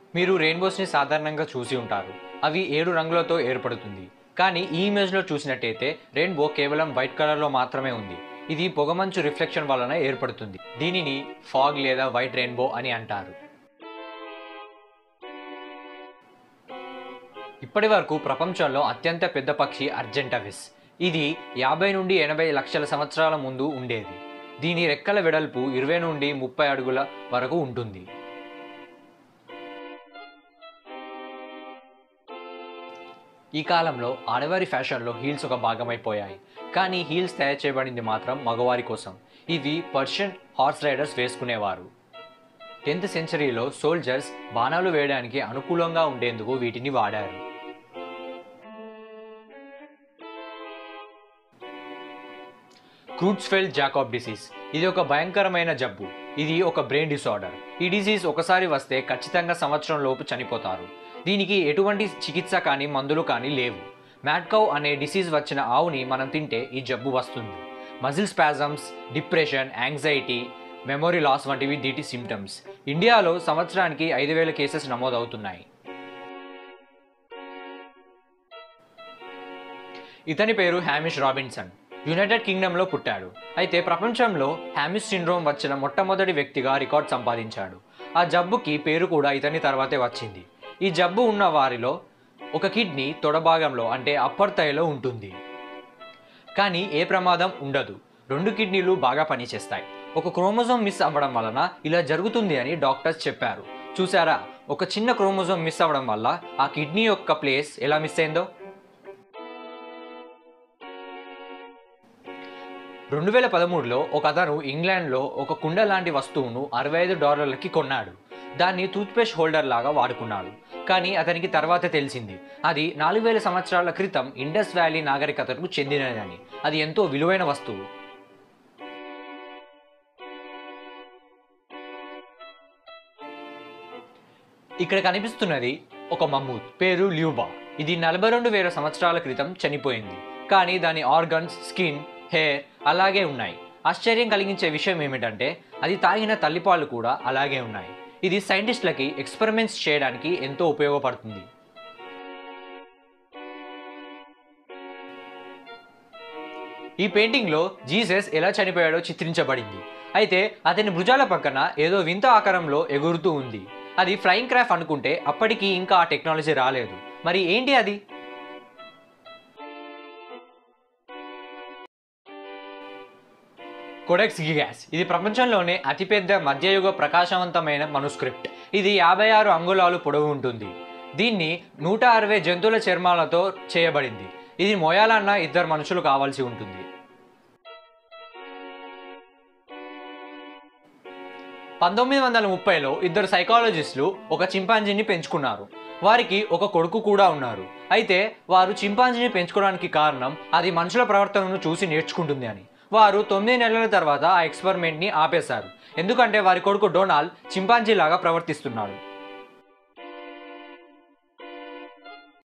మీరు రెయిన్బోస్ని సాధారణంగా చూసి ఉంటారు అవి ఏడు రంగులతో ఏర్పడుతుంది కానీ ఈ ఇమేజ్లో చూసినట్టయితే రెయిన్బో కేవలం వైట్ కలర్లో మాత్రమే ఉంది ఇది పొగమంచు రిఫ్లెక్షన్ వలన ఏర్పడుతుంది దీనిని ఫాగ్ లేదా వైట్ రెయిన్బో అని అంటారు ఇప్పటి వరకు ప్రపంచంలో అత్యంత పెద్ద పక్షి అర్జెంటవిస్ ఇది యాభై నుండి ఎనభై లక్షల సంవత్సరాల ముందు ఉండేది దీని రెక్కల వెడల్పు ఇరవై నుండి ముప్పై అడుగుల వరకు ఉంటుంది ఈ కాలంలో ఆడవారి ఫ్యాషన్లో హీల్స్ ఒక భాగమైపోయాయి కానీ హీల్స్ తయారు చేయబడింది మాత్రం మగవారి కోసం ఇవి పర్షియన్ హార్స్ రైడర్స్ వేసుకునేవారు టెన్త్ సెంచరీలో సోల్జర్స్ బాణాలు వేయడానికి అనుకూలంగా ఉండేందుకు వీటిని వాడారు క్రూట్స్ఫెల్డ్ జాకాబ్ డిసీజ్ ఇది ఒక భయంకరమైన జబ్బు ఇది ఒక బ్రెయిన్ డిసార్డర్ ఈ డిసీజ్ ఒకసారి వస్తే ఖచ్చితంగా సంవత్సరం లోపు చనిపోతారు దీనికి ఎటువంటి చికిత్స కానీ మందులు కానీ లేవు మ్యాట్కౌ అనే డిసీజ్ వచ్చిన ఆవుని మనం తింటే ఈ జబ్బు వస్తుంది muscle spasms depression anxiety memory loss వంటివి దీటి సిమ్టమ్స్ ఇండియాలో సంవత్సరానికి ఐదు వేల కేసెస్ నమోదవుతున్నాయి ఇతని పేరు హ్యామిష్ రాబిన్సన్ యునైటెడ్ కింగ్డమ్లో పుట్టాడు అయితే ప్రపంచంలో హ్యామిష్ సిండ్రోమ్ వచ్చిన మొట్టమొదటి వ్యక్తిగా రికార్డ్ సంపాదించాడు ఆ జబ్బుకి పేరు కూడా ఇతని తర్వాతే వచ్చింది ఈ జబ్బు ఉన్న వారిలో ఒక కిడ్నీ తొడభాగంలో అంటే అప్పర్ థైలో ఉంటుంది కానీ ఏ ప్రమాదం ఉండదు రెండు కిడ్నీలు బాగా పనిచేస్తాయి ఒక క్రోమోజోమ్ మిస్ అవ్వడం వలన ఇలా జరుగుతుంది అని డాక్టర్స్ చెప్పారు చూసారా ఒక చిన్న క్రోమోజోమ్ మిస్ అవ్వడం వల్ల ఆ కిడ్నీ యొక్క ప్లేస్ ఎలా మిస్ అయిందో రెండు వేల పదమూడులో ఒక అతను ఇంగ్లాండ్లో ఒక కుండ లాంటి వస్తువును అరవై ఐదు డాలర్లకి కొన్నాడు దాన్ని టూత్పేస్ట్ హోల్డర్ లాగా వాడుకున్నాడు కానీ అతనికి తర్వాత తెలిసింది అది నాలుగు వేల సంవత్సరాల క్రితం ఇండస్ వ్యాలీ నాగరికతకు చెందినదని అది ఎంతో విలువైన వస్తువు ఇక్కడ కనిపిస్తున్నది ఒక మమ్మూత్ పేరు ల్యూబా ఇది నలభై రెండు వేల సంవత్సరాల క్రితం చనిపోయింది కానీ దాని ఆర్గన్స్ స్కిన్ హెయిర్ అలాగే ఉన్నాయి ఆశ్చర్యం కలిగించే విషయం ఏమిటంటే అది తాగిన తల్లిపాలు కూడా అలాగే ఉన్నాయి ఇది సైంటిస్టులకి ఎక్స్పెరిమెంట్స్ చేయడానికి ఎంతో ఉపయోగపడుతుంది ఈ పెయింటింగ్లో జీసస్ ఎలా చనిపోయాడో చిత్రించబడింది అయితే అతని భుజాల పక్కన ఏదో వింత ఆకారంలో ఎగురుతూ ఉంది అది ఫ్లయింగ్ క్రాఫ్ట్ అనుకుంటే అప్పటికి ఇంకా ఆ టెక్నాలజీ రాలేదు మరి ఏంటి అది కొడెక్స్ గిగాస్ ఇది ప్రపంచంలోనే అతిపెద్ద మధ్యయుగ ప్రకాశవంతమైన మనుస్క్రిప్ట్ ఇది యాభై ఆరు అంగుళాలు పొడవు ఉంటుంది దీన్ని నూట అరవై జంతువుల చర్మాలతో చేయబడింది ఇది మోయాలన్న ఇద్దరు మనుషులు కావాల్సి ఉంటుంది పంతొమ్మిది వందల ముప్పైలో ఇద్దరు సైకాలజిస్టులు ఒక చింపాంజీని పెంచుకున్నారు వారికి ఒక కొడుకు కూడా ఉన్నారు అయితే వారు చింపాంజీని పెంచుకోవడానికి కారణం అది మనుషుల ప్రవర్తనను చూసి నేర్చుకుంటుంది అని వారు తొమ్మిది నెలల తర్వాత ఆ ఎక్స్పెరిమెంట్ని ఆపేశారు ఎందుకంటే వారి కొడుకు డొనాల్డ్ చింపాంజీ లాగా ప్రవర్తిస్తున్నాడు